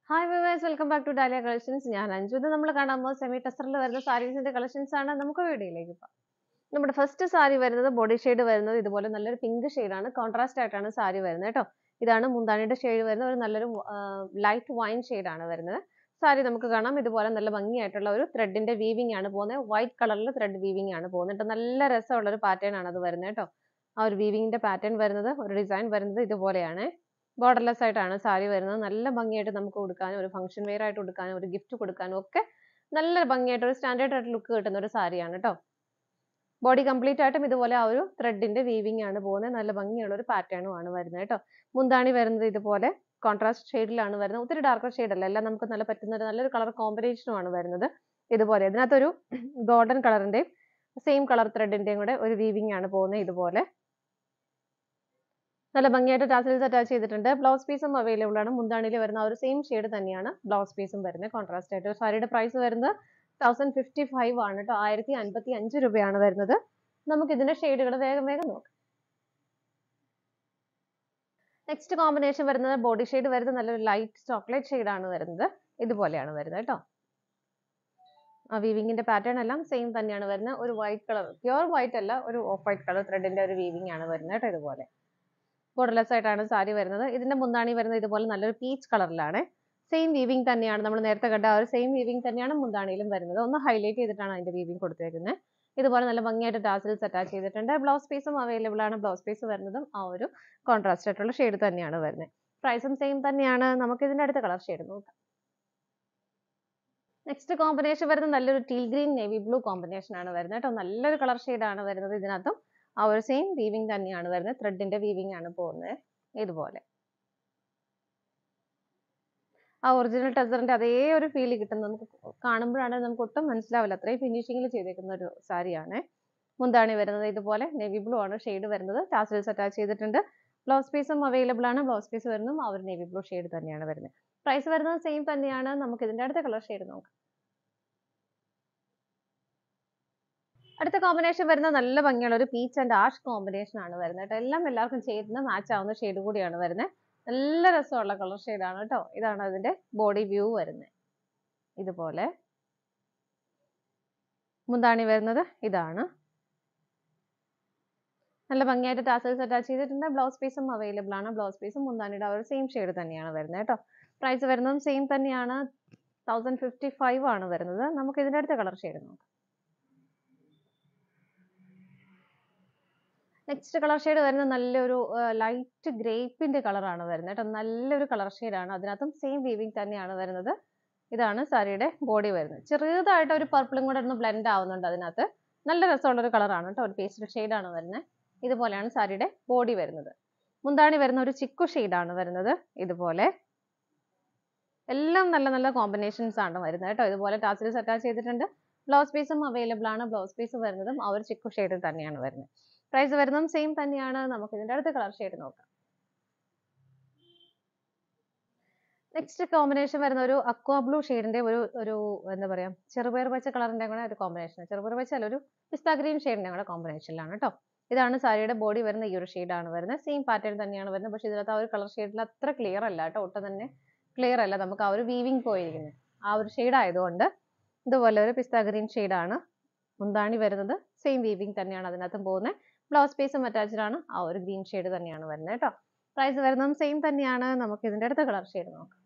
hi viewers welcome back to Dahlia collections ഞാൻ അഞ്ജു ഇത് നമ്മൾ കാണാൻ പോകുന്നത് സെമി ടെസ്റ്ററിൽ വരുന്ന സാരീസിന്റെ കളക്ഷൻസ് ആണ് നമുക്ക് വീഡിയോയിലേക്ക് പോകാം നമ്മുടെ ഫസ്റ്റ് സാരി വരുന്നത് ബോഡി ഷെയ്ഡ് വരുന്നത് ഇതുപോലെ നല്ലൊരു പിങ്ക് ആണ് കോൺട്രാസ്റ്റ് ആയിട്ടാണ് സാരി വരുന്നത് കേട്ടോ ഇതാണ് മുന്താണിയുടെ ഷെയ്ഡ് വരുന്നത് ഒരു നല്ലൊരു ലൈറ്റ് വൈൻ ആണ് വരുന്നത് സാരി നമുക്ക് കാണാം ഇതുപോലെ നല്ല ഭംഗിയായിട്ടുള്ള ഒരു ത്രെഡിന്റെ വീവിംഗ് ആണ് പോകുന്നത് വൈറ്റ് കളറിൽ ത്രെഡ് വീവിംഗ് ആണ് പോകുന്നത് കേട്ടോ നല്ല രസമുള്ള ഒരു പാറ്റേൺ ആണ് അത് വരുന്നത് കേട്ടോ ആ ഒരു വീവിങ്ങിന്റെ പാറ്റേൺ വരുന്നത് ഒരു ഡിസൈൻ വരുന്നത് ഇതുപോലെയാണ് ബോർഡർലെസ് ആയിട്ടാണ് സാരി വരുന്നത് നല്ല ഭംഗിയായിട്ട് നമുക്ക് കൊടുക്കാനും ഒരു ഫംഗ്ഷൻ വെയർ ആയിട്ട് കൊടുക്കാനും ഒരു ഗിഫ്റ്റ് കൊടുക്കാനും ഒക്കെ നല്ല ഭംഗിയായിട്ട് ഒരു സ്റ്റാൻഡേർഡ് ആയിട്ട് ലുക്ക് കിട്ടുന്ന ഒരു സാരിയാണ് കേട്ടോ ബോഡി കംപ്ലീറ്റ് ആയിട്ടും ഇതുപോലെ ആ ഒരു ത്രെഡിന്റെ വീവിംഗ് ആണ് പോകുന്നത് നല്ല ഭംഗിയുള്ള ഒരു പാറ്റേണും ആണ് വരുന്നത് കേട്ടോ മുന്താണി വരുന്നത് ഇതുപോലെ കോൺട്രാസ്റ്റ് ഷെയ്ഡിലാണ് വരുന്നത് ഒത്തിരി ഡാർക്കർ ഷെയ്ഡ് അല്ല എല്ലാം നമുക്ക് നല്ല പറ്റുന്ന ഒരു നല്ലൊരു കളർ കോമ്പിനേഷനും ആണ് വരുന്നത് ഇതുപോലെ ഇതിനകത്തൊരു ഗോൾഡൻ കളറിന്റെയും സെയിം കളർ ത്രെഡിന്റെയും കൂടെ ഒരു വീവിംഗ് ആണ് പോകുന്നത് ഇതുപോലെ നല്ല ഭംഗിയായിട്ട് ടാസിൽസ് അറ്റാച്ച് ചെയ്തിട്ടുണ്ട് ബ്ലൗസ് പീസും അവൈലബിൾ ആണ് മുന്താണിയിൽ വരുന്ന ആ ഒരു സെയിം ഷെയ്ഡ് തന്നെയാണ് ബ്ലൗസ് പീസും വരുന്നത് കോൺട്രാസ്റ്റ് ആയിട്ട് സാരിയുടെ പ്രൈസ് വരുന്നത് തൗസൻഡ് ഫിഫ്റ്റി ഫൈവ് ആണ് കേട്ടോ ആയിരത്തി അൻപത്തി അഞ്ച് രൂപയാണ് വരുന്നത് നമുക്ക് ഇതിന്റെ ഷെയ്ഡുകൾ വേഗം വേഗം നോക്കാം നെക്സ്റ്റ് കോമ്പിനേഷൻ വരുന്നത് ബോഡി ഷെയ്ഡ് വരുന്നത് നല്ലൊരു ലൈറ്റ് ചോക്ലേറ്റ് ഷെയ്ഡ് ആണ് വരുന്നത് ഇതുപോലെയാണ് വരുന്നത് കേട്ടോ ആ വീവിങ്ങിന്റെ പാറ്റേൺ എല്ലാം സെയിം തന്നെയാണ് വരുന്നത് ഒരു വൈറ്റ് കളർ പ്യുവർ വൈറ്റ് അല്ല ഒരു ഓഫ് വൈറ്റ് കളർ ത്രെഡിന്റെ ഒരു വീവിംഗ് ആണ് വരുന്നത് കേട്ടോ ഇതുപോലെ ബോർഡർലെസ് ആയിട്ടാണ് സാരി വരുന്നത് ഇതിന്റെ മുന്താണി വരുന്നത് ഇതുപോലെ നല്ലൊരു പീച്ച് കളറിലാണ് സെയിം വീവിംഗ് തന്നെയാണ് നമ്മൾ നേരത്തെ കണ്ട ആ ഒരു സെയിം വീവിംഗ് തന്നെയാണ് മുന്താണിയിലും വരുന്നത് ഒന്ന് ഹൈലൈറ്റ് ചെയ്തിട്ടാണ് അതിന്റെ വീവിംഗ് കൊടുത്തേക്കുന്നത് ഇതുപോലെ നല്ല ഭംഗിയായിട്ട് ടാസിൽസ് അറ്റാച്ച് ചെയ്തിട്ടുണ്ട് ബ്ലൗസ് പീസും അവൈലബിൾ ആണ് ബ്ലൗസ് പീസ് വരുന്നതും ആ ഒരു കോൺട്രാസ്റ്റ് ആയിട്ടുള്ള ഷെയ്ഡ് തന്നെയാണ് വരുന്നത് പ്രൈസും സെയിം തന്നെയാണ് നമുക്ക് ഇതിന്റെ അടുത്ത കളർ ഷെയ്ഡ് നോക്കാം നെക്സ്റ്റ് കോമ്പിനേഷൻ വരുന്നത് നല്ലൊരു teal green navy blue combination ആണ് വരുന്നത് കേട്ടോ നല്ലൊരു കളർ ആണ് വരുന്നത് ഇതിനകത്തും ആ ഒരു സെയിം വീവിംഗ് തന്നെയാണ് വരുന്നത് ത്രെഡിന്റെ വീവിംഗ് ആണ് പോകുന്നത് ഇതുപോലെ ആ ഒറിജിനൽ ടെസറിന്റെ അതേ ഒരു ഫീൽ കിട്ടും നമുക്ക് കാണുമ്പോഴാണ് നമുക്ക് ഒട്ടും മനസ്സിലാവില്ല അത്രയും ഫിനിഷിങ്ങിൽ ചെയ്തേക്കുന്ന ഒരു സാരിയാണ് മുന്താണി വരുന്നത് ഇതുപോലെ നേവി ബ്ലൂ ആണ് ഷെയ്ഡ് വരുന്നത് ടാസിൽസ് അറ്റാച്ച് ചെയ്തിട്ടുണ്ട് ബ്ലൗസ് പീസും അവൈലബിൾ ആണ് ബ്ലൗസ് പീസ് വരുന്നതും ആ ഒരു നേവി ബ്ലൂ ഷെയ്ഡ് തന്നെയാണ് വരുന്നത് പ്രൈസ് വരുന്നത് സെയിം തന്നെയാണ് നമുക്ക് ഇതിന്റെ അടുത്ത കളർ ഷെയ്ഡ് നോക്കാം അടുത്ത കോമ്പിനേഷൻ വരുന്നത് നല്ല ഭംഗിയുള്ള ഒരു പീച്ച് ആൻഡ് ആഷ് കോമ്പിനേഷൻ ആണ് വരുന്നത് കേട്ടോ എല്ലാം എല്ലാവർക്കും ചേരുന്ന മാച്ച് ആവുന്ന ഷെയ്ഡ് കൂടിയാണ് വരുന്നത് നല്ല രസമുള്ള കളർ ആണ് കേട്ടോ ഇതാണ് അതിന്റെ ബോഡി വ്യൂ വരുന്നത് ഇതുപോലെ മുന്താണി വരുന്നത് ഇതാണ് നല്ല ഭംഗിയായിട്ട് ടാസൽസ് അറ്റാച്ച് ചെയ്തിട്ടുണ്ട് ബ്ലൗസ് പീസും അവൈലബിൾ ആണ് ബ്ലൗസ് പീസും മുന്താണിയുടെ ആ ഒരു സെയിം ഷെയ്ഡ് തന്നെയാണ് വരുന്നത് കേട്ടോ പ്രൈസ് വരുന്നതും സെയിം തന്നെയാണ് തൗസൻഡ് ഫിഫ്റ്റി ഫൈവ് ആണ് വരുന്നത് നമുക്ക് ഇതിന്റെ അടുത്ത കളർ ഷെയ്ഡ് നോക്കാം നെക്സ്റ്റ് കളർ ഷെയ്ഡ് വരുന്നത് നല്ലൊരു ലൈറ്റ് ഗ്രേപ്പിന്റെ കളറാണ് വരുന്നത് കേട്ടോ നല്ലൊരു കളർ ആണ് അതിനകത്തും സെയിം വീവിങ് തന്നെയാണ് വരുന്നത് ഇതാണ് സാരിയുടെ ബോഡി വരുന്നത് ചെറുതായിട്ട് ഒരു പർപ്പിളും കൂടെ ഒന്ന് ബ്ലെൻഡ് ആവുന്നുണ്ട് അതിനകത്ത് നല്ല രസമുള്ള ഒരു കളറാണ് കേട്ടോ ഒരു പേസ്റ്റ് ആണ് വരുന്നത് ഇതുപോലെയാണ് സാരിയുടെ ബോഡി വരുന്നത് മുന്താണി വരുന്ന ഒരു ചിക്കു ആണ് വരുന്നത് ഇതുപോലെ എല്ലാം നല്ല നല്ല കോമ്പിനേഷൻസ് ആണ് വരുന്നത് കേട്ടോ ഇതുപോലെ ടാസിൽസ് അറ്റാച്ച് ചെയ്തിട്ടുണ്ട് ബ്ലൗസ് പീസും അവൈലബിൾ ആണ് ബ്ലൗസ് പീസ് വരുന്നതും ആ ഒരു ചിക്കു ഷെയ്ഡ് തന്നെയാണ് വരുന്നത് പ്രൈസ് വരുന്നതും സെയിം തന്നെയാണ് നമുക്ക് ഇതിന്റെ അടുത്ത കളർ ഷെയ്ഡ് നോക്കാം നെക്സ്റ്റ് കോമ്പിനേഷൻ വരുന്ന ഒരു അക്വാ ബ്ലൂ ഷെയ്ഡിന്റെ ഒരു ഒരു എന്താ പറയാ ചെറുപയർ പച്ച കളറിന്റെ കൂടെ ഒരു കോമ്പിനേഷൻ ചെറുപയർ പച്ച അല്ല ഒരു പിസ്ത ഗ്രീൻ ഷെയ്ഡിന്റെ കൂടെ കോമ്പിനേഷനിലാണ് കേട്ടോ ഇതാണ് സാരിയുടെ ബോഡി വരുന്ന ഈ ഒരു ആണ് വരുന്നത് സെയിം പാറ്റേൺ തന്നെയാണ് വരുന്നത് പക്ഷേ ഇതിനകത്ത് ആ ഒരു കളർ ഷെയ്ഡിൽ അത്ര ക്ലിയർ അല്ല കേട്ടോ ഒട്ടും തന്നെ ക്ലിയർ അല്ല നമുക്ക് ആ ഒരു വീവിങ് പോയിരിക്കുന്നത് ആ ഒരു ഷെയ്ഡ് ആയതുകൊണ്ട് ഇതുപോലെ ഒരു പിസ്ത ഗ്രീൻ ആണ് മുന്താണി വരുന്നത് സെയിം വീവിങ് തന്നെയാണ് അതിനകത്തും പോകുന്നത് ബ്ലൗസ് പീസും അറ്റാച്ച്ഡ് ആണ് ആ ഒരു ഗ്രീൻ ഷെയ്ഡ് തന്നെയാണ് വരുന്നത് കേട്ടോ പ്രൈസ് വരുന്നതും സെയിം തന്നെയാണ് നമുക്ക് ഇതിന്റെ അടുത്ത കളർ ഷെയ്ഡ് നോക്കാം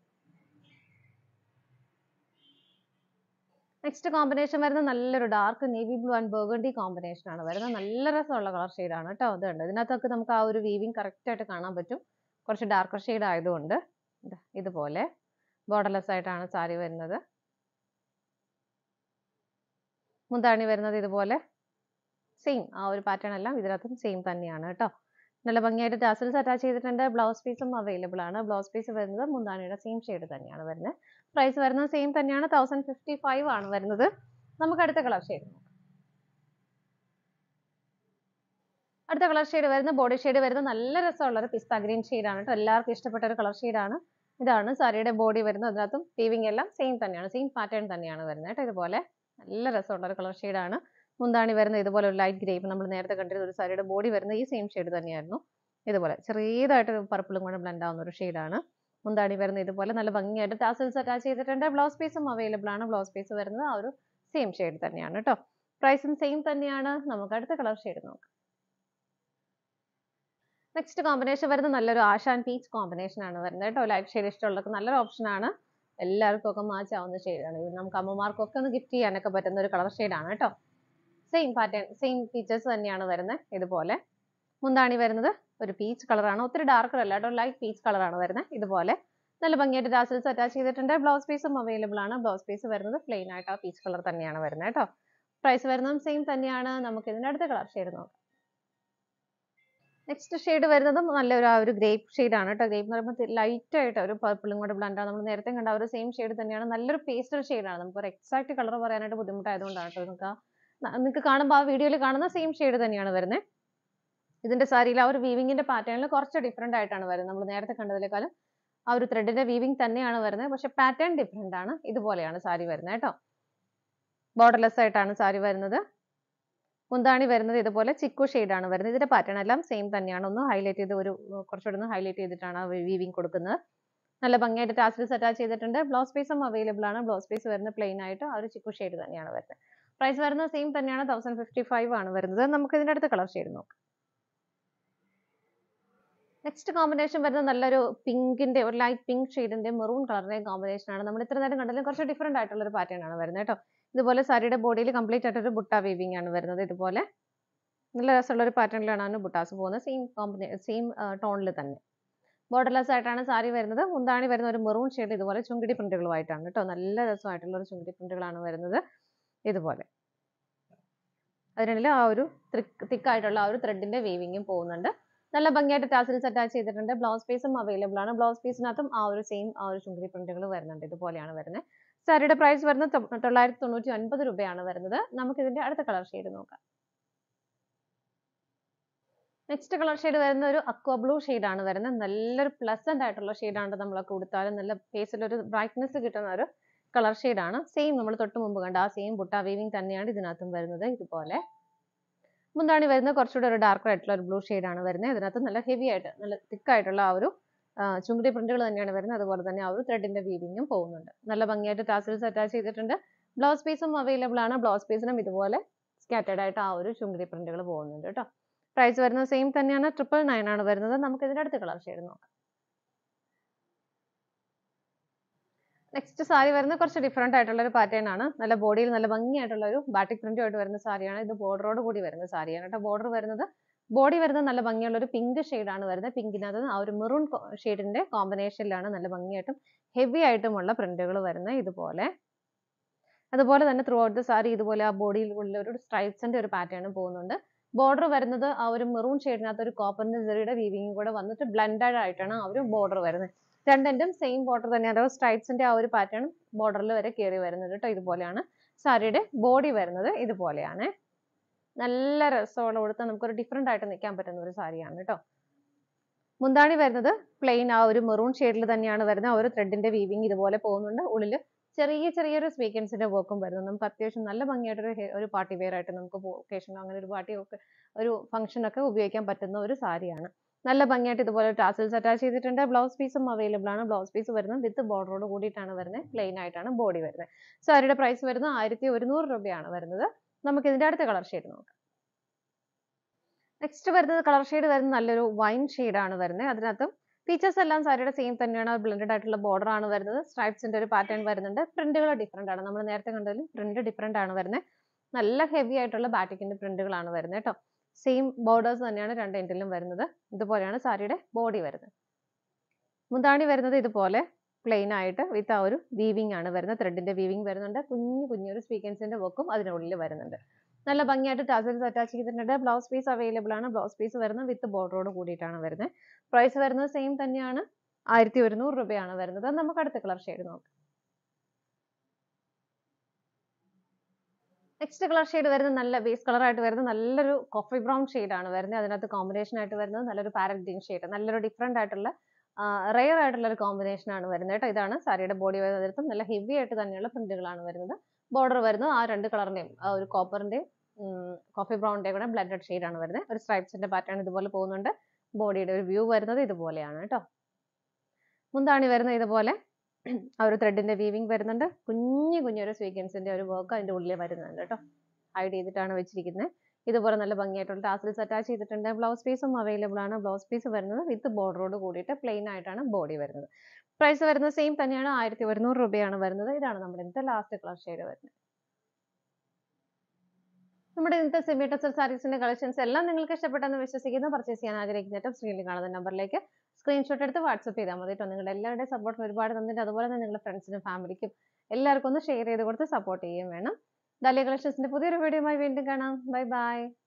നെക്സ്റ്റ് കോമ്പിനേഷൻ വരുന്നത് നല്ലൊരു dark navy blue and burgundy combination ആണ് വരുന്നത് നല്ല രസമുള്ള കളർ ആണ് കേട്ടോ അതുണ്ട് ഇതിനകത്തൊക്കെ നമുക്ക് ആ ഒരു വീവിങ് കറക്റ്റ് ആയിട്ട് കാണാൻ പറ്റും കുറച്ച് ഡാർക്കർ ഷെയ്ഡ് ആയതുകൊണ്ട് ഇതുപോലെ ബോർഡർലെസ് ആയിട്ടാണ് സാരി വരുന്നത് മുന്താണി വരുന്നത് ഇതുപോലെ സെയിം ആ ഒരു പാറ്റേൺ എല്ലാം ഇതിനകത്തും സെയിം തന്നെയാണ് കേട്ടോ നല്ല ഭംഗിയായിട്ട് ടാസൽസ് അറ്റാച്ച് ചെയ്തിട്ടുണ്ട് ബ്ലൗസ് പീസും അവൈലബിൾ ആണ് ബ്ലൗസ് പീസ് വരുന്നത് മുന്താണിയുടെ സെയിം ഷെയ്ഡ് തന്നെയാണ് വരുന്നത് പ്രൈസ് വരുന്നത് സെയിം തന്നെയാണ് തൗസൻഡ് ഫിഫ്റ്റി ഫൈവ് ആണ് വരുന്നത് നമുക്ക് അടുത്ത കളർ ഷെയ്ഡ് നോക്കാം അടുത്ത കളർ ഷെയ്ഡ് വരുന്നത് ബോഡി ഷെയ്ഡ് വരുന്നത് നല്ല രസമുള്ള ഒരു പിസ്ത ഗ്രീൻ ആണ് കേട്ടോ എല്ലാവർക്കും ഇഷ്ടപ്പെട്ട ഒരു കളർ ആണ് ഇതാണ് സാരിയുടെ ബോഡി വരുന്നത് അതിനകത്തും വീവിങ് എല്ലാം സെയിം തന്നെയാണ് സെയിം പാറ്റേൺ തന്നെയാണ് വരുന്നത് കേട്ടോ ഇതുപോലെ നല്ല രസമുള്ള ഒരു കളർ ആണ് മുന്താണി വരുന്ന ഇതുപോലെ ഒരു ലൈറ്റ് ഗ്രേപ്പ് നമ്മൾ നേരത്തെ കണ്ടിരുന്ന ഒരു സാരിയുടെ ബോഡി വരുന്ന ഈ സെയിം ഷെയ്ഡ് തന്നെയായിരുന്നു ഇതുപോലെ ചെറിയതായിട്ട് പർപ്പിളും കൂടെ ബ്ലെൻഡ് ആവുന്ന ഒരു ഷെയ്ഡാണ് മുന്താണി വരുന്നത് ഇതുപോലെ നല്ല ഭംഗിയായിട്ട് ടാസൽസ് അറ്റാച്ച് ചെയ്തിട്ടുണ്ട് ബ്ലൗസ് പീസും അവൈലബിൾ ആണ് ബ്ലൗസ് പീസ് വരുന്നത് ആ ഒരു സെയിം ഷെയ്ഡ് തന്നെയാണ് കേട്ടോ പ്രൈസും സെയിം തന്നെയാണ് നമുക്ക് അടുത്ത കളർ ഷെയ്ഡ് നോക്കാം നെക്സ്റ്റ് കോമ്പിനേഷൻ വരുന്നത് നല്ലൊരു ആഷാൻ പീച്ച് കോമ്പിനേഷൻ ആണ് വരുന്നത് കേട്ടോ ലൈറ്റ് ഷെയ്ഡ് ഇഷ്ടമുള്ളവർക്ക് നല്ലൊരു ഓപ്ഷൻ ആണ് എല്ലാവർക്കും ഒക്കെ മാച്ച് ആവുന്ന ഷെയ്ഡാണ് ഇത് നമുക്ക് അമ്മമാർക്കൊക്കെ ഒന്ന് ഗിഫ്റ്റ് ചെയ്യാനൊക്കെ പറ്റുന്ന ഒരു കളർ ഷെയ്ഡാണ് കേട്ടോ സെയിം പാറ്റേൺ സെയിം ഫീച്ചേഴ്സ് തന്നെയാണ് വരുന്നത് ഇതുപോലെ മുന്താണി വരുന്നത് ഒരു പീച്ച് കളറാണ് ഒത്തിരി ഡാർക്ക് അല്ല കേട്ടോ ലൈറ്റ് പീച്ച് കളറാണ് വരുന്നത് ഇതുപോലെ നല്ല ഭംഗിയായിട്ട് ടാസൽസ് അറ്റാച്ച് ചെയ്തിട്ടുണ്ട് ബ്ലൗസ് പീസും അവൈലബിൾ ആണ് ബ്ലൗസ് പീസ് വരുന്നത് പ്ലെയിൻ ആയിട്ട് ആ പീച്ച് കളർ തന്നെയാണ് വരുന്നത് കേട്ടോ പ്രൈസ് വരുന്നതും സെയിം തന്നെയാണ് നമുക്ക് ഇതിന്റെ അടുത്ത കളർ ഷെയ്ഡ് നോക്കാം നെക്സ്റ്റ് ഷെയ്ഡ് വരുന്നതും നല്ലൊരു ആ ഒരു ഗ്രേപ്പ് ഷെയ്ഡ് ആണ് കേട്ടോ ഗ്രേപ്പ് എന്ന് പറയുമ്പോൾ ലൈറ്റ് ആയിട്ട് ഒരു പർപ്പിളും കൂടെ ബ്ലണ്ട് ആണ് നമ്മൾ നേരത്തെ കണ്ട ആ ഒരു സെയിം ഷെയ്ഡ് തന്നെയാണ് നല്ലൊരു പേസ്റ്റൽ ഷെയ്ഡാണ് നമുക്ക് ഒരു എക്സാക്ട് കളർ പറയാനായിട്ട് ബുദ്ധിമുട്ടായതുകൊണ്ടാണ് കേട്ടോ നിങ്ങൾക്ക് ആ നിങ്ങൾക്ക് കാണുമ്പോൾ ആ വീഡിയോയിൽ കാണുന്ന സെയിം ഷെയ്ഡ് തന്നെയാണ് വരുന്നത് ഇതിന്റെ സാരിയിൽ ആ ഒരു വീവിങ്ങിന്റെ പാറ്റേണിൽ കുറച്ച് ഡിഫറെന്റ് ആയിട്ടാണ് വരുന്നത് നമ്മൾ നേരത്തെ കണ്ടതിനേക്കാളും ആ ഒരു ത്രെഡിന്റെ വീവിങ് തന്നെയാണ് വരുന്നത് പക്ഷെ പാറ്റേൺ ഡിഫറെന്റ് ആണ് ഇതുപോലെയാണ് സാരി വരുന്നത് കേട്ടോ ബോർഡർലെസ് ആയിട്ടാണ് സാരി വരുന്നത് മുന്താണി വരുന്നത് ഇതുപോലെ ചിക്കു ആണ് വരുന്നത് ഇതിന്റെ പാറ്റേൺ എല്ലാം സെയിം തന്നെയാണ് ഒന്ന് ഹൈലൈറ്റ് ചെയ്ത് ഒരു ഉം, കുറച്ചുകൂടെ ഒന്ന് ഹൈലൈറ്റ് ചെയ്തിട്ടാണ് ആ വീവിങ് കൊടുക്കുന്നത് നല്ല ഭംഗിയായിട്ട് ടാസിൽസ് അറ്റാച്ച് ചെയ്തിട്ടുണ്ട് ബ്ലൗസ് പീസും അവൈലബിൾ ആണ് ബ്ലൗസ് പീസ് വരുന്നത് പ്ലെയിൻ ആയിട്ട് ആ ഒരു ചിക്കു ഷെയ്ഡ് തന്നെയാണ് വരുന്നത് പ്രൈസ് വരുന്നത് സെയിം തന്നെയാണ് തൗസൻഡ് ഫിഫ്റ്റി ഫൈവ് ആണ് വരുന്നത് നമുക്ക് ഇതിന്റെ അടുത്ത കളർ ഷെയ്ഡ് നോക്കാം നെക്സ്റ്റ് കോമ്പിനേഷൻ വരുന്നത് നല്ലൊരു പിങ്കിന്റെ ഒരു ലൈറ്റ് പിങ്ക് ഷെയ്ഡിന്റെ മെറൂൺ കളറിന്റെ കോമ്പിനേഷൻ ആണ് നമ്മൾ ഇത്ര നേരം കണ്ടതിലും കുറച്ച് ഡിഫറെന്റ് ആയിട്ടുള്ള ഒരു പാറ്റേൺ ആണ് വരുന്നത് കേട്ടോ ഇതുപോലെ സാരിയുടെ ബോഡിയിൽ കംപ്ലീറ്റ് ആയിട്ട് ഒരു ബുട്ട വീവിംഗ് ആണ് വരുന്നത് ഇതുപോലെ നല്ല രസമുള്ള ഒരു പാറ്റേണിലാണ് ബുട്ടാസ് പോകുന്നത് സെയിം കോമ്പിനേ സെയിം ടോണിൽ തന്നെ ബോർഡർലെസ് ആയിട്ടാണ് സാരി വരുന്നത് മുന്താണി വരുന്ന ഒരു മെറൂൺ ഷെയ്ഡ് ഇതുപോലെ ചുങ്കിടി പ്രിന്റുകളുമായിട്ടാണ് കേട്ടോ നല്ല രസമായിട്ടുള്ള ഒരു ചുങ്കിടി പ്രിന്റുകളാണ് വരുന്നത് ഇതുപോലെ അതിനിടയിൽ ആ ഒരു തിക്കായിട്ടുള്ള ആ ഒരു ത്രെഡിന്റെ വീവിങ്ങും പോകുന്നുണ്ട് നല്ല ഭംഗിയായിട്ട് ടാസിൽസ് അറ്റാച്ച് ചെയ്തിട്ടുണ്ട് ബ്ലൗസ് പീസും അവൈലബിൾ ആണ് ബ്ലൗസ് പീസിനകത്തും ആ ഒരു സെയിം ആ ഒരു ചുങ്കിടി പ്രിന്റുകൾ വരുന്നുണ്ട് ഇതുപോലെയാണ് വരുന്നത് സാരിയുടെ പ്രൈസ് വരുന്നത് തൊ- തൊള്ളായിരത്തി തൊണ്ണൂറ്റി ഒൻപത് രൂപയാണ് വരുന്നത് നമുക്ക് ഇതിന്റെ അടുത്ത കളർ ഷെയ്ഡ് നോക്കാം നെക്സ്റ്റ് കളർ ഷെയ്ഡ് വരുന്ന ഒരു അക്വ ബ്ലൂ ആണ് വരുന്നത് നല്ലൊരു പ്ലസന്റ് ആയിട്ടുള്ള ഷെയ്ഡാണ് നമ്മളൊക്കെ കൊടുത്താലും നല്ല ഫേസിൽ ഒരു ബ്രൈറ്റ്നെസ് കിട്ടുന്ന ഒരു കളർ ആണ് സെയിം നമ്മൾ തൊട്ട് മുമ്പ് കണ്ട ആ സെയിം ബുട്ട വീവിങ് തന്നെയാണ് ഇതിനകത്തും വരുന്നത് ഇതുപോലെ മുന്താണി വരുന്നത് കുറച്ചുകൂടെ ഒരു ഡാർക്ക് ആയിട്ടുള്ള ഒരു ബ്ലൂ ആണ് വരുന്നത് ഇതിനകത്ത് നല്ല ഹെവി ആയിട്ട് നല്ല തിക്ക് ആയിട്ടുള്ള ആ ഒരു ആ, ചുങ്കിടി പ്രിന്റുകൾ തന്നെയാണ് വരുന്നത് അതുപോലെ തന്നെ ആ ഒരു ത്രെഡിന്റെ വീവിങ്ങും പോകുന്നുണ്ട് നല്ല ഭംഗിയായിട്ട് ടാസിൽസ് അറ്റാച്ച് ചെയ്തിട്ടുണ്ട് ബ്ലൗസ് പീസും അവൈലബിൾ ആണ് ബ്ലൗസ് പീസിനും ഇതുപോലെ സ്കാറ്റേഡ് ആയിട്ട് ആ ഒരു ചുങ്കിടി പ്രിന്റുകൾ പോകുന്നുണ്ട് കേട്ടോ പ്രൈസ് വരുന്നത് സെയിം തന്നെയാണ് ട്രിപ്പിൾ നയൻ ആണ് വരുന്നത് നമുക്ക് ഇതിന്റെ അടുത്ത കളർ ഷെയ്ഡ് നോക്കാം നെക്സ്റ്റ് സാരി വരുന്നത് കുറച്ച് ഡിഫറെന്റ് ആയിട്ടുള്ള ഒരു പാറ്റേൺ ആണ് നല്ല ബോഡിയിൽ നല്ല ഭംഗിയായിട്ടുള്ള ഒരു ബാറ്റിക് പ്രിന്റും ആയിട്ട് വരുന്ന സാരിയാണ് ഇത് ബോർഡറോട് കൂടി വരുന്ന സാരിയാണ് കേട്ടോ ബോർഡർ വരുന്നത് ബോഡി വരുന്നത് നല്ല ഭംഗിയുള്ള ഒരു പിങ്ക് ആണ് വരുന്നത് പിങ്കിനകത്ത് ആ ഒരു മെറൂൺ ഷെയ്ഡിന്റെ കോമ്പിനേഷനിലാണ് നല്ല ഭംഗിയായിട്ടും ഹെവി ആയിട്ടുമുള്ള പ്രിന്റുകൾ വരുന്നത് ഇതുപോലെ അതുപോലെ തന്നെ ത്രൂ ഔട്ട് ദ സാരി ഇതുപോലെ ആ ബോഡിയിൽ ഉള്ള ഒരു സ്ട്രൈപ്സിന്റെ ഒരു പാറ്റേൺ പോകുന്നുണ്ട് ബോർഡർ വരുന്നത് ആ ഒരു മെറൂൺ ഷെയ്ഡിനകത്ത് ഒരു കോപ്പറിന്റെ ജെറിയുടെ വീവിങ് കൂടെ വന്നിട്ട് ബ്ലെൻഡഡ് ആയിട്ടാണ് ആ ഒരു ബോർഡർ വരുന്നത് രണ്ടിന്റെയും സെയിം ബോർഡർ തന്നെയാണ് അതായത് സ്ട്രൈപ്സിന്റെ ആ ഒരു പാറ്റേൺ ബോർഡറിൽ വരെ കയറി വരുന്നത് കേട്ടോ ഇതുപോലെയാണ് സാരിയുടെ ബോഡി വരുന്നത് ഇതുപോലെയാണ് നല്ല രസമുള്ള കൊടുത്ത് നമുക്കൊരു ഡിഫറെന്റ് ആയിട്ട് നിൽക്കാൻ പറ്റുന്ന ഒരു സാരിയാണ് കേട്ടോ മുന്താണി വരുന്നത് പ്ലെയിൻ ആ ഒരു മെറൂൺ ഷെയ്ഡിൽ തന്നെയാണ് വരുന്നത് ആ ഒരു ത്രെഡിന്റെ വീവിങ് ഇതുപോലെ പോകുന്നുണ്ട് ഉള്ളിൽ ചെറിയ ചെറിയൊരു സ്വീക്കൻസിന്റെ വർക്കും വരുന്നു നമുക്ക് അത്യാവശ്യം നല്ല ഭംഗിയായിട്ടൊരു ഹെ- ഒരു പാർട്ടി വെയർ ആയിട്ട് നമുക്ക് ഒക്കേഷൻ അങ്ങനെ ഒരു പാർട്ടി ഒക്കെ ഒരു ഫംഗ്ഷൻ ഒക്കെ ഉപയോഗിക്കാൻ പറ്റുന്ന ഒരു സാരിയാണ് നല്ല ഭംഗിയായിട്ട് ഇതുപോലെ ടാസിൽസ് അറ്റാച്ച് ചെയ്തിട്ടുണ്ട് ബ്ലൗസ് പീസും അവൈലബിൾ ആണ് ബ്ലൗസ് പീസ് വരുന്നത് വിത്ത് ബോർഡറോട് കൂടിയിട്ടാണ് വരുന്നത് പ്ലെയിൻ ആയിട്ടാണ് ബോഡി വരുന്നത് സാരിയുടെ പ്രൈസ് വരുന്നത് ആയിരത്തി ഒരുന്നൂറ് രൂപയാണ് വരുന്നത് നമുക്ക് ഇതിന്റെ അടുത്ത കളർ ഷെയ്ഡ് നോക്കാം നെക്സ്റ്റ് വരുന്നത് കളർ ഷെയ്ഡ് വരുന്നത് നല്ലൊരു വൈൻ ആണ് വരുന്നത് അതിനകത്തും ഫീച്ചേഴ്സ് എല്ലാം സാരിയുടെ സെയിം തന്നെയാണ് ബ്ലെൻഡഡ് ആയിട്ടുള്ള ബോർഡർ ആണ് വരുന്നത് സ്ട്രൈപ്സിന്റെ ഒരു പാറ്റേൺ വരുന്നുണ്ട് പ്രിന്റുകൾ ഡിഫറെന്റ് ആണ് നമ്മൾ നേരത്തെ കണ്ടതിലും പ്രിന്റ് ഡിഫറെന്റ് ആണ് വരുന്നത് നല്ല ഹെവി ആയിട്ടുള്ള ബാറ്റിക്കിന്റെ പ്രിന്റുകളാണ് വരുന്നത് കേട്ടോ സെയിം ബോർഡേഴ്സ് തന്നെയാണ് രണ്ട് എൻഡിലും വരുന്നത് ഇതുപോലെയാണ് സാരിയുടെ ബോഡി വരുന്നത് മുന്താണി വരുന്നത് ഇതുപോലെ പ്ലെയിൻ ആയിട്ട് വിത്ത് ആ ഒരു വീവിംഗ് ആണ് വരുന്നത് ത്രെഡിന്റെ വീവിംഗ് വരുന്നുണ്ട് കുഞ്ഞു കുഞ്ഞൊരു സ്വീക്കൻസിന്റെ വർക്കും അതിനുള്ളിൽ വരുന്നുണ്ട് നല്ല ഭംഗിയായിട്ട് ടാസൽസ് അറ്റാച്ച് ചെയ്തിട്ടുണ്ട് ബ്ലൗസ് പീസ് അവൈലബിൾ ആണ് ബ്ലൗസ് പീസ് വരുന്നത് വിത്ത് ബോർഡറോട് കൂടിയിട്ടാണ് വരുന്നത് പ്രൈസ് വരുന്നത് സെയിം തന്നെയാണ് ആയിരത്തി ഒരുന്നൂറ് രൂപയാണ് വരുന്നത് നമുക്ക് അടുത്ത കളർ ഷെയ്ഡ് നോക്കാം നെക്സ്റ്റ് കളർ ഷെയ്ഡ് വരുന്നത് നല്ല ബേസ് കളർ ആയിട്ട് വരുന്നത് നല്ലൊരു കോഫി ബ്രൗൺ ആണ് വരുന്നത് അതിനകത്ത് കോമ്പിനേഷൻ ആയിട്ട് വരുന്നത് നല്ലൊരു പാരറ്റ് ഗ്രീൻ ഷെയ്ഡ് നല്ലൊരു ഡിഫറെന്റ് ആയിട്ടുള്ള റെയർ ആയിട്ടുള്ള ഒരു കോമ്പിനേഷൻ ആണ് വരുന്നത് കേട്ടോ ഇതാണ് സാരിയുടെ ബോഡി വരുന്നത് നല്ല ഹെവി ആയിട്ട് തന്നെയുള്ള പ്രിന്റുകളാണ് വരുന്നത് ബോർഡർ വരുന്നത് ആ രണ്ട് കളറിന്റെയും ആ ഒരു കോപ്പറിന്റെയും കോഫി ബ്രൗണിന്റെയും കൂടെ ബ്ലെൻഡഡ് ഷെയ്ഡ് ആണ് വരുന്നത് ഒരു സ്ട്രൈപ്സിന്റെ പാറ്റേൺ ഇതുപോലെ പോകുന്നുണ്ട് ബോഡിയുടെ ഒരു വ്യൂ വരുന്നത് ഇതുപോലെയാണ് കേട്ടോ മുന്താണി വരുന്നത് ഇതുപോലെ ആ ഒരു ത്രെഡിന്റെ വീവിങ് വരുന്നുണ്ട് കുഞ്ഞു കുഞ്ഞൊരു സ്വീക്വൻസിന്റെ ഒരു വർക്ക് അതിന്റെ ഉള്ളിൽ വരുന്നുണ്ട് കേട്ടോ ഹൈഡ് ചെയ്തിട്ടാണ് വെച്ചിരിക്കുന്നത് ഇതുപോലെ നല്ല ഭംഗിയായിട്ടുള്ള ടാസിൽസ് അറ്റാച്ച് ചെയ്തിട്ടുണ്ട് ബ്ലൗസ് പീസും അവൈലബിൾ ആണ് ബ്ലൗസ് പീസ് വരുന്നത് വിത്ത് ബോർഡറോട് കൂടിയിട്ട് പ്ലെയിൻ ആയിട്ടാണ് ബോഡി വരുന്നത് പ്രൈസ് വരുന്നത് സെയിം തന്നെയാണ് ആയിരത്തി ഒരുന്നൂറ് രൂപയാണ് വരുന്നത് ഇതാണ് നമ്മുടെ ഇന്നത്തെ ലാസ്റ്റ് കളർ ഷെയ്ഡ് വരുന്നത് നമ്മുടെ ഇന്നത്തെ സെമി ടെക്സ്റ്റർ സാരീസിന്റെ കളക്ഷൻസ് എല്ലാം നിങ്ങൾക്ക് ഇഷ്ടപ്പെട്ടെന്ന് വിശ്വസിക്കുന്നു പർച്ചേസ് ചെയ്യാൻ ആഗ്രഹിക്കുന്നിട്ട് സ്ക്രീനിൽ കാണുന്ന നമ്പറിലേക്ക് സ്ക്രീൻഷോട്ട് എടുത്ത് വാട്സപ്പ് ചെയ്താൽ മതി കേട്ടോ നിങ്ങളുടെ എല്ലാവരുടെയും സപ്പോർട്ട് ഒരുപാട് തന്നിട്ട് അതുപോലെ തന്നെ നിങ്ങളുടെ ഫ്രണ്ട്സിനും ഫാമിലിക്കും എല്ലാവർക്കും ഒന്ന് ഷെയർ ചെയ്ത് കൊടുത്ത് സപ്പോർട്ട് ചെയ്യുകയും വേണം ദാലിയ കളക്ഷൻസിന്റെ പുതിയൊരു വീഡിയോയുമായി വീണ്ടും കാണാം ബൈ ബൈ